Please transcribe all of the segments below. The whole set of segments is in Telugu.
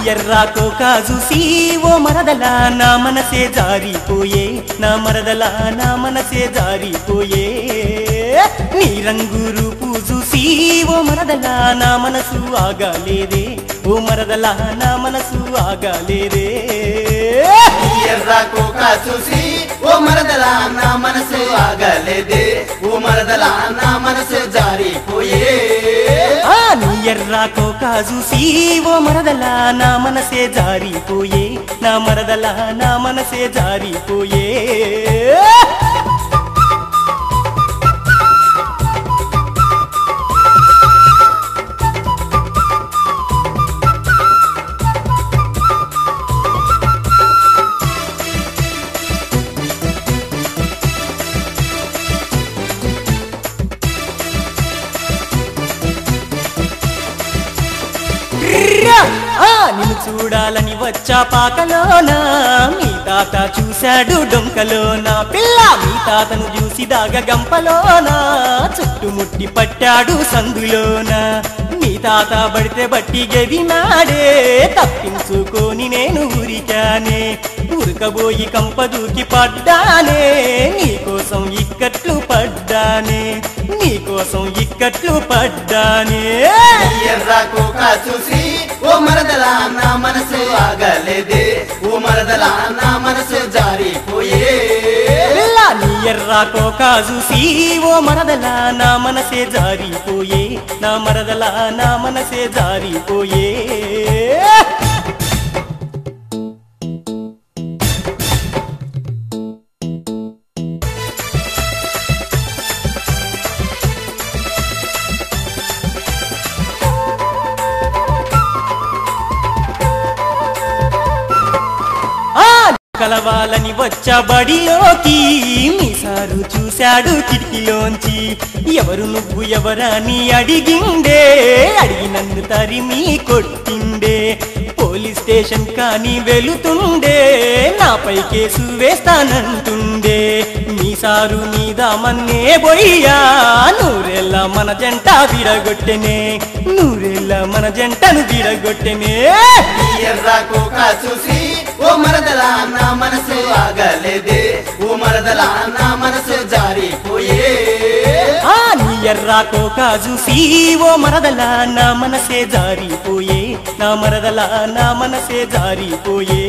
ఎర్రాకో కాజుసి ఓ మరదలా నా మనసే జారిపోయే నా మరదలా నా మనసే జారిపోయే నీ రంగు రూపు చూసి ఓ మరదలా నా మనసు ఆగాలేదే ఓ మరదలా నా మనసు ఆగాలేదే ఎర్ర కోక చూసి ఓ మరదల నా మనసు ఆగలేదే ఓ మరదల నా మనసు జారిపోయే ఆ నీ ఎర్రాకో కాజుసి ఓ మరదలా నా మనసే జారిపోయే నా మరదలా నా మనసే జారిపోయే ర్రా! ఆ నిన్ను చూడాలని వచ్చా పాకలోనా మీ తాత చూశాడు డొంకలోనా పిల్ల మీ తాతను చూసి దాగ గంపలోనా చుట్టుముట్టి పట్టాడు సందులోనా మీ తాత పడితే బట్టి గదినాడే తప్పించుకొని నేను ఉరికానే ఉరకబోయి కంపదూకి పడ్డానే నీకోసం ఇక్కట్లు పడ్డానే నీకోసం ఇక్కట్లు పడ్డానే ఎర్ర కోక చూసి ఓ మరదల నా మనసు ఆగలేదే ఓ మరదల నా మనసు జారిపోయే పిల్ల నీ ఎర్రాకో కాజుసి ఓ మరదలా నా మనసే జారిపోయే నా మరదలా నా మనసే జారిపోయే ఆ కలవాలని వచ్చా బడిలోకి మీ సారు చూశాడు కిటికీలోంచి ఎవరు నువ్వు ఎవరని అడిగిండే అడిగి నన్ను తరిమి కొట్టిండే పోలీస్ స్టేషన్ కానీ వెళుతుండే నాపై కేసు వేస్తానంటుండే మీ సారు మీద మన్నే బొయ్యా నూరెళ్ళ మన జంట విడగొట్టెనే నూరెళ్ళ మన జంటను విడగొట్టెనే ఎర్ర కోక చూసి ఓ మరదల నా మనసు ఆగలేదే ఓ మరదల నా మనసు జారిపోయే ఆ నీ ఎర్రాకో కాజుసి ఓ మరదలా నా మనసే జారిపోయే నా మరదలా నా మనసే జారిపోయే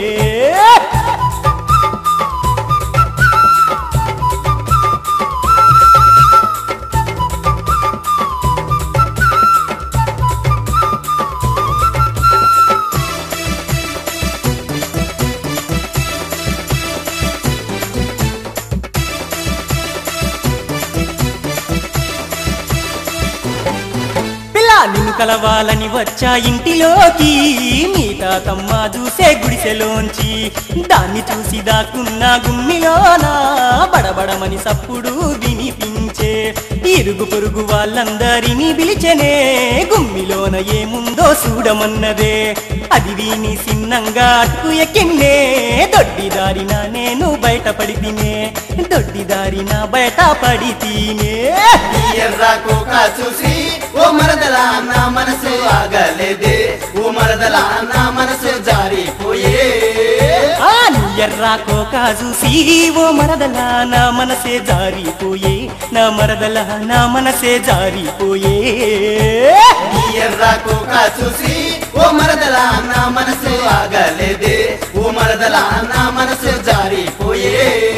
పిల్ల నిన్ను కలవాలని వచ్చా ఇంటిలోకి మీ తాతమ్మ చూసే గుడిసెలోంచి దాన్ని చూసి దాక్కున్న గుమ్మిలోనా బడబడమని సప్పుడు వినిపించే ఇరుగు పొరుగు వాళ్ళందరినీ పిలిచెనే గుమ్మిలోన ఏముందో చూడమన్నదే అది విని సిన్నంగా అటుకు ఎక్కిన్నే దొడ్డిదారిన నేను బయటపడి తినే దొడ్డిదారిన బయట పడి తినే ఎర్ర కోక చూసి ఓ మరదల నా మనసు ఆగలేదే ఓ మరదల నా మనసు జారిపోయే ఆ నీ ఎర్రాకో కాజుసి ఓ మరదలా నా మనసే జారిపోయే నా మరదలా నా మనసే జారిపోయే ఎర్ర కోక చూసి ఓ మరదల నా మనసు ఆగలేదే ఓ మరదల నా మనసు జారిపోయే